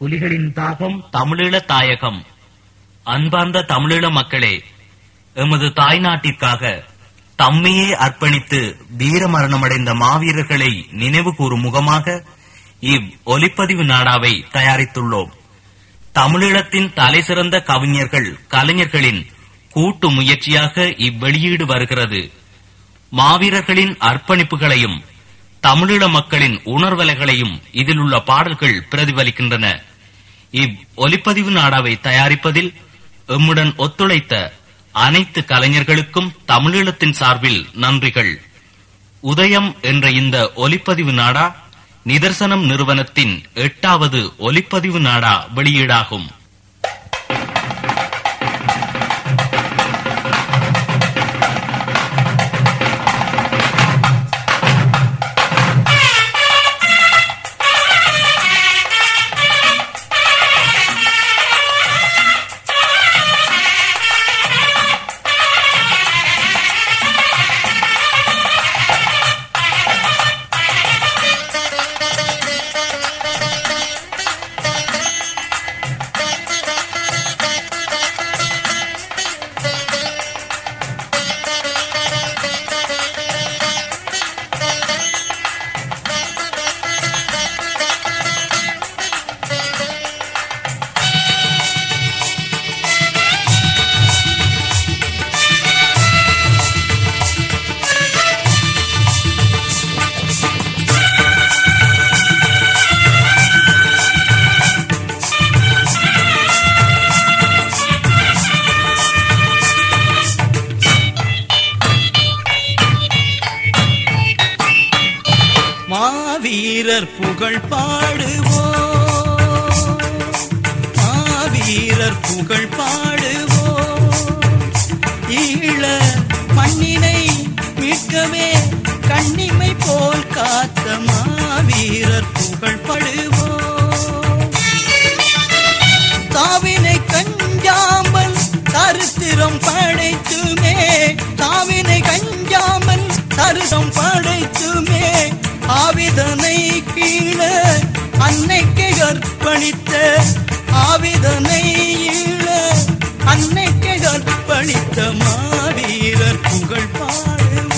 புலிகளின் தாகம் தமிழீழ தாயகம் அன்பார்ந்த தமிழீழ மக்களே எமது தாய்நாட்டிற்காக தம்மையே அர்ப்பணித்து வீர மரணமடைந்த மாவீரர்களை நினைவு கூறும் முகமாக இவ் ஒலிப்பதிவு நாடாவை தயாரித்துள்ளோம் தமிழீழத்தின் தலைசிறந்த கவிஞர்கள் கலைஞர்களின் கூட்டு முயற்சியாக இவ்வெளியீடு வருகிறது மாவீரர்களின் அர்ப்பணிப்புகளையும் தமிழீழ மக்களின் உணர்வலைகளையும் இதில் உள்ள பாடல்கள் பிரதிபலிக்கின்றன இவ் ஒலிப்பதிவு நாடாவை தயாரிப்பதில் எம்முடன் ஒத்துழைத்த அனைத்து கலைஞர்களுக்கும் தமிழீழத்தின் சார்பில் நன்றிகள் உதயம் என்ற இந்த ஒலிப்பதிவு நாடா நிதர்சனம் நிறுவனத்தின் எட்டாவது ஒலிப்பதிவு நாடா வெளியீடாகும் மாவீரர் புகழ் பாடுவோம் மாவீரர் புகழ் பாடுவோம் ஈழ மண்ணினை மீட்கவே கண்ணிமை போல் காத்த மாவீரர் புகழ் பாடுவோம் தாவினை கஞ்சாமல் சரித்திரம் படைத்துமே தாவினை கஞ்சாமல் சரிதம் படைத்துமே ஆவிதனை கீழ அன்னைக்கு அர்ப்பணித்த ஆவிதனை ஈழ அன்னைக்கு அர்ப்பணித்த மாவீரர் புகழ் பாடுவோம்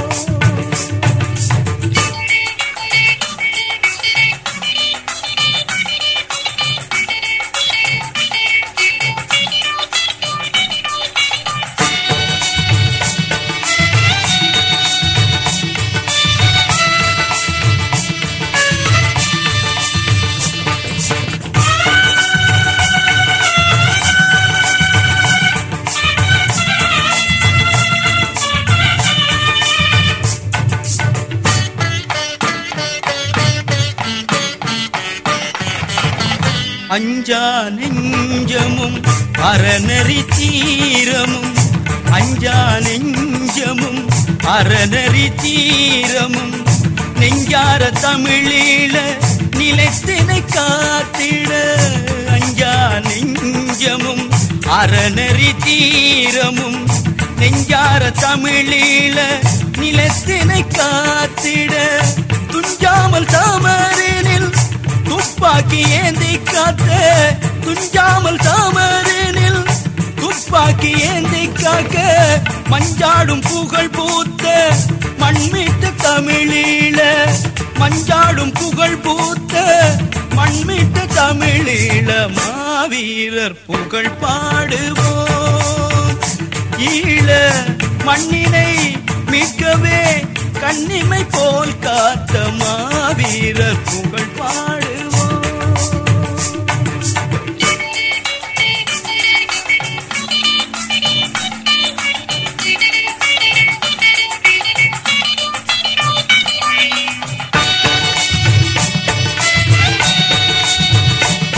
அஞ்சா நெஞ்சமும் அறநெறி தீரமும் அஞ்சா நெஞ்சமும் அறநெறி தீரமும் நெஞ்சார தமிழீழ நிலைத்தினை காத்திட அஞ்சா நெஞ்சமும் அறநெறி தீரமும் நெஞ்சார தமிழீழ நிலத்தினை காத்திட துஞ்சாமல் தாமரனில் துப்பாக்கி ஏந்தி காத்த துஞ்சாமல் தாமரனில் துப்பாக்கி ஏந்தி காக்க மஞ்சாடும் புகழ் பூத்த மண்மீட்டு தமிழீழ மஞ்சாடும் புகழ் பூத்த மண்மீட்டு தமிழீழ மாவீரர் புகழ் பாடுவோம் ஈழ மண்ணினை மீட்கவே கண்ணிமை போல் காத்த மாவீரர் புகழ் பாடு